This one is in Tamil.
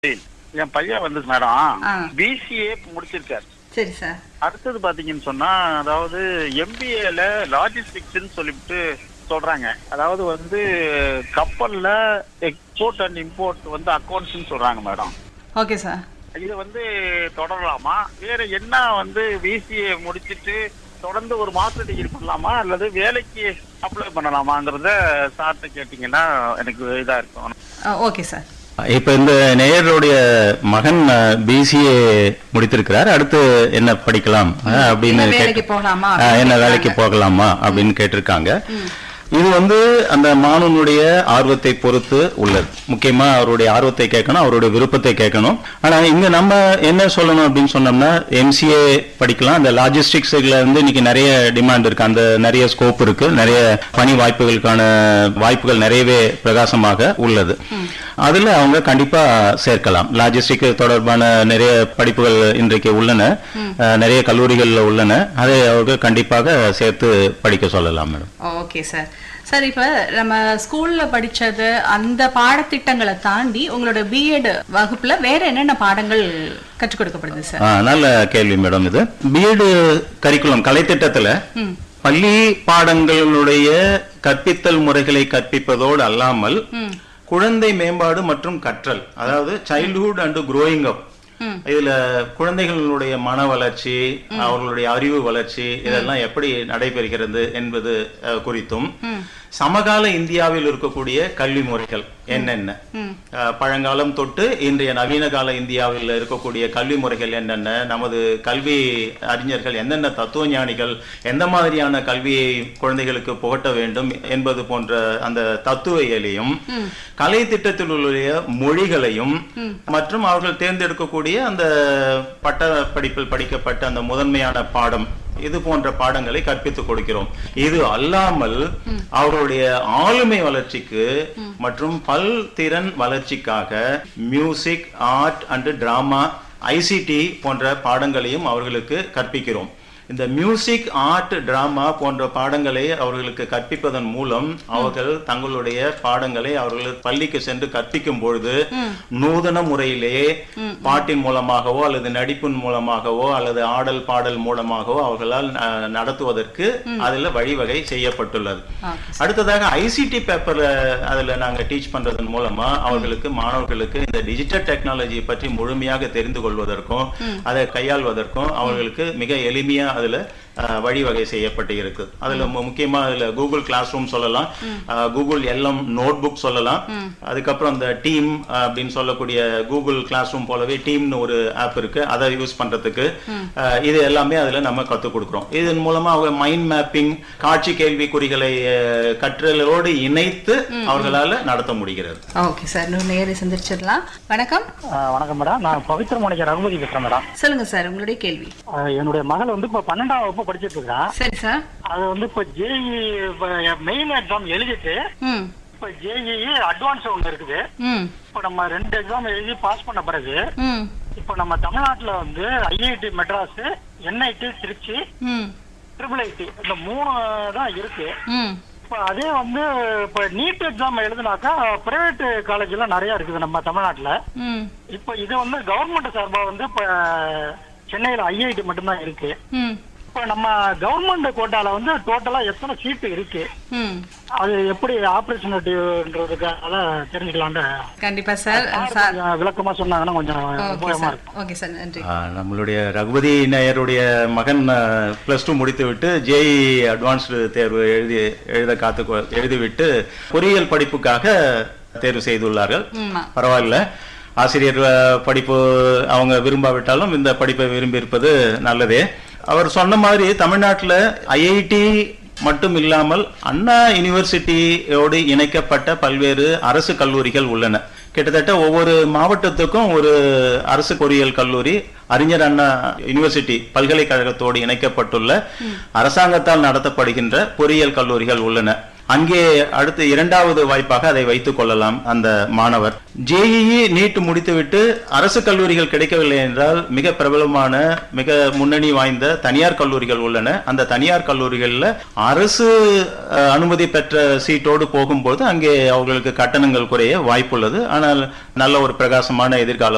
என் பையன் வந்து மேடம் ஆ. பிசிஏ முடிச்சிருக்காரு சரி சார் அடுத்தது பாத்தீங்கன்னு சொன்னா அதாவது எம்பிஏல லாஜிஸ்டிக்ஸ்னு சொல்லிட்டு சொல்றாங்க அதாவது வந்து கப்பல்ல எக்ஸ்போர்ட் அண்ட் இம்போர்ட் வந்து அக்கௌண்ட்ஸ்னு சொல்றாங்க மேடம் ஓகே சார் இது வந்து தொடரலாமா வேற என்ன வந்து பிசிஏ முடிச்சிட்டு தொடர்ந்து ஒரு மாஸ்டர் டிகிரி பண்ணலாமா அல்லது வேலைக்கு அப்ளை பண்ணலாமாங்கிறத சார்ட்ட கேட்டீங்கன்னா எனக்கு இதா இருக்கும் ஓகே சார் இப்ப இந்த நேயருடைய மகன் பிசிஏ முடித்திருக்கிறார் அடுத்து என்ன படிக்கலாம் அஹ், அப்படின்னு என்ன வேலைக்கு கேட்டு- போகலாமா அஹ், என்ன அப்படின்னு வேலைக்கு கேட்கறாங்க. போகலாமா அப்படின்னு கேட்டிருக்காங்க இது வந்து அந்த மாணவனுடைய ஆர்வத்தை பொறுத்து உள்ளது முக்கியமா அவருடைய ஆர்வத்தை கேட்கணும் அவருடைய விருப்பத்தை கேட்கணும் ஆனா இங்க நம்ம என்ன சொல்லணும் அப்படின்னு சொன்னோம்னா எம்சிஏ படிக்கலாம் அந்த லாஜிஸ்டிக்ஸ்ல இருந்து இன்னைக்கு நிறைய டிமாண்ட் இருக்கு அந்த நிறைய ஸ்கோப் இருக்கு நிறைய பணி வாய்ப்புகளுக்கான வாய்ப்புகள் நிறையவே பிரகாசமாக உள்ளது அதுல அவங்க கண்டிப்பா சேர்க்கலாம் லாஜிஸ்டிக் தொடர்பான நிறைய படிப்புகள் இன்றைக்கு உள்ளன அஹ், நிறைய கல்லூரிகள்ல உள்ளன அதை அவங்க கண்டிப்பாக சேர்த்து படிக்க சொல்லலாம் மேடம் ஓகே சார் சார் இப்ப நம்ம ஸ்கூல்ல படிச்சது அந்த பாடத்திட்டங்களை தாண்டி உங்களோட பிஎட் வகுப்புல வேற என்னென்ன பாடங்கள் கற்றுக் கொடுக்கப்படுது சார் ஆ, நல்ல கேள்வி மேடம் இது பிஎட் கரிக்குலம் கலைத்திட்டத்துல ம் பள்ளி பாடங்களுடைய கற்பித்தல் முறைகளை கற்பிப்பதோடு அல்லாமல் ம் குழந்தை மேம்பாடு மற்றும் கற்றல் அதாவது சைல்ட்ஹுட் அண்ட் growing அப் ம். இதுல குழந்தைகளுடைய மன வளர்ச்சி அவர்களுடைய அறிவு வளர்ச்சி இதெல்லாம் எப்படி நடைபெறுகிறது என்பது அஹ், குறித்தும் ம். சமகால இந்தியாவில் இருக்கக்கூடிய கல்வி முறைகள் என்னென்ன ம் அஹ், பழங்காலம் தொட்டு இன்றைய நவீன கால இந்தியாவில் இருக்கக்கூடிய கல்வி முறைகள் என்னென்ன நமது கல்வி அறிஞர்கள் என்னென்ன தத்துவ ஞானிகள் எந்த மாதிரியான கல்வியை குழந்தைகளுக்கு புகட்ட வேண்டும் என்பது போன்ற அந்த தத்துவ இயலையும் கலை திட்டத்தில் உள்ள மொழிகளையும் மற்றும் அவர்கள் தேர்ந்தெடுக்கக்கூடிய அந்த பட்ட படிப்பில் படிக்கப்பட்ட அந்த முதன்மையான பாடம் இது போன்ற பாடங்களை கற்பித்துக் கொடுக்கிறோம் இது அல்லாமல் அவர்களுடைய ஆளுமை வளர்ச்சிக்கு மற்றும் பல்திறன் வளர்ச்சிக்காக music art and drama ICT போன்ற பாடங்களையும் அவர்களுக்கு கற்பிக்கிறோம் இந்த மியூசிக் ஆர்ட் டிராமா போன்ற பாடங்களை அவர்களுக்கு கற்பிப்பதன் மூலம் அவர்கள் தங்களுடைய பாடங்களை அவர்கள் பள்ளிக்கு சென்று கற்பிக்கும் பொழுது நூதன முறையிலே பாட்டின் மூலமாகவோ அல்லது நடிப்பின் மூலமாகவோ அல்லது ஆடல் பாடல் மூலமாகவோ அவர்களால் அஹ், நடத்துவதற்கு அதுல வழிவகை செய்யப்பட்டுள்ளது ஓகே அடுத்ததாக ஐசிடி பேப்பர்ல அதுல நாங்க டீச் பண்றதன் மூலமா அவர்களுக்கு மாணவர்களுக்கு இந்த டிஜிட்டல் டெக்னாலஜியை பற்றி முழுமையாக தெரிந்து கொள்வதற்கும் அதை கையாள்வதற்கும் அவர்களுக்கு மிக எளிமையா அதுல அஹ், வழிவகை செய்யப்பட்டு இருக்கு அதுல மு- முக்கியமா அதுல கூகுள் கிளாஸ் ரூம் சொல்லலாம் அஹ், கூகுள் எல்எம் நோட் புக் சொல்லலாம் அதுக்கப்புறம் இந்த டீம் அப்படின்னு சொல்லக்கூடிய கூகுள் கிளாஸ் ரூம் போலவே டீம்னு ஒரு ஆப் இருக்கு அதை யூஸ் பண்றதுக்கு அஹ், இது எல்லாமே அதுல நம்ம கத்துக் கொடுக்குறோம் இதன் மூலமா அவங்க மைண்ட் மேப்பிங் காட்சி கேள்விக்குறிகளை அஹ், கற்றலோடு இணைத்து அவர்களால நடத்த முடிகிறது ஓகே சார் இன்னும் நேரே சந்திச்சிடலாம் வணக்கம் வணக்கம் மேடம் நான் பவித்ர மோனிக்க ரகுபதி பேசுறேன் மேடம் சொல்லுங்க சார் உங்களுடைய கேள்வி ஆஹ் என்னுடைய மகள் வந்து இப்போ பன்னெண்டாம் வகுப்பு படிச்சிட்டு இருக்கா சரி சார் அது வந்து இப்போ ஜேஇ மெயின் எக்ஸாம் எழுதிட்டு ம் இப்போ ஜேஇ அட்வான்ஸ் ஒன்று இருக்குது ம் இப்போ நம்ம ரெண்டு எக்ஸாம் எழுதி பாஸ் பண்ண பிறகு ம் இப்போ நம்ம தமிழ்நாட்டில் வந்து ஐஐடி மெட்ராஸ் என்ஐடி திருச்சி ம் ட்ரிபிள் ஐடி இந்த மூணு தான் இருக்கு ம் இப்போ அதே வந்து இப்போ நீட் எக்ஸாம் எழுதுனாக்கா பிரைவேட் காலேஜ்லாம் நிறைய இருக்குது நம்ம தமிழ்நாட்டில் ம் இப்போ இது வந்து கவர்மெண்ட் சார்பா வந்து இப்போ சென்னையில் ஐஐடி மட்டும்தான் இருக்கு ம் இப்போ நம்ம கவர்மெண்ட் கோட்டால வந்து டோட்டலா எத்தனை சீட்டு இருக்கு ம் அது எப்படி ஆப்பர்ச்சுனிட்டின்றதுக்காக தெரிஞ்சுக்கலாம்னு கண்டிப்பா சார் சார் கொஞ்சம் விளக்கமா சொன்னாங்கன்னா கொஞ்சம் ஓகே உபயோகமா சார் இருக்கும் ஓகே சார் நன்றி ஆ, நம்மளுடைய ரகுபதி நாயருடைய மகன் பிளஸ் டூ முடித்துவிட்டு ஜேஇ அட்வான்ஸ்டு தேர்வு எழுதி எழுத காத்து கொ- எழுதிவிட்டு பொறியியல் படிப்புக்காக தேர்வு செய்துள்ளார்கள் ஆமா பரவாயில்ல ஆசிரியர் அஹ், படிப்பு அவங்க விரும்பாவிட்டாலும் இந்த படிப்பை விரும்பி இருப்பது நல்லதே அவர் சொன்ன மாதிரி தமிழ்நாட்டில் ஐஐடி மட்டும் இல்லாமல் அண்ணா யூனிவர்சிட்டியோடு இணைக்கப்பட்ட பல்வேறு அரசு கல்லூரிகள் உள்ளன கிட்டத்தட்ட ஒவ்வொரு மாவட்டத்துக்கும் ஒரு அரசு பொறியியல் கல்லூரி அறிஞர் அண்ணா யூனிவர்சிட்டி பல்கலைக்கழகத்தோடு இணைக்கப்பட்டுள்ள அரசாங்கத்தால் நடத்தப்படுகின்ற பொறியியல் கல்லூரிகள் உள்ளன அங்கே அடுத்து இரண்டாவது வாய்ப்பாக அதை வைத்துக் கொள்ளலாம் அந்த மாணவர் ஜேஇஇ நீட் முடித்துவிட்டு அரசு கல்லூரிகள் கிடைக்கவில்லை என்றால் மிக பிரபலமான மிக முன்னணி வாய்ந்த தனியார் கல்லூரிகள் உள்ளன அந்த தனியார் கல்லூரிகளில் அரசு அஹ், அனுமதி பெற்ற சீட்டோடு போகும்போது அங்கே அவர்களுக்கு கட்டணங்கள் குறைய வாய்ப்புள்ளது ஆனால் நல்ல ஒரு பிரகாசமான எதிர்காலம்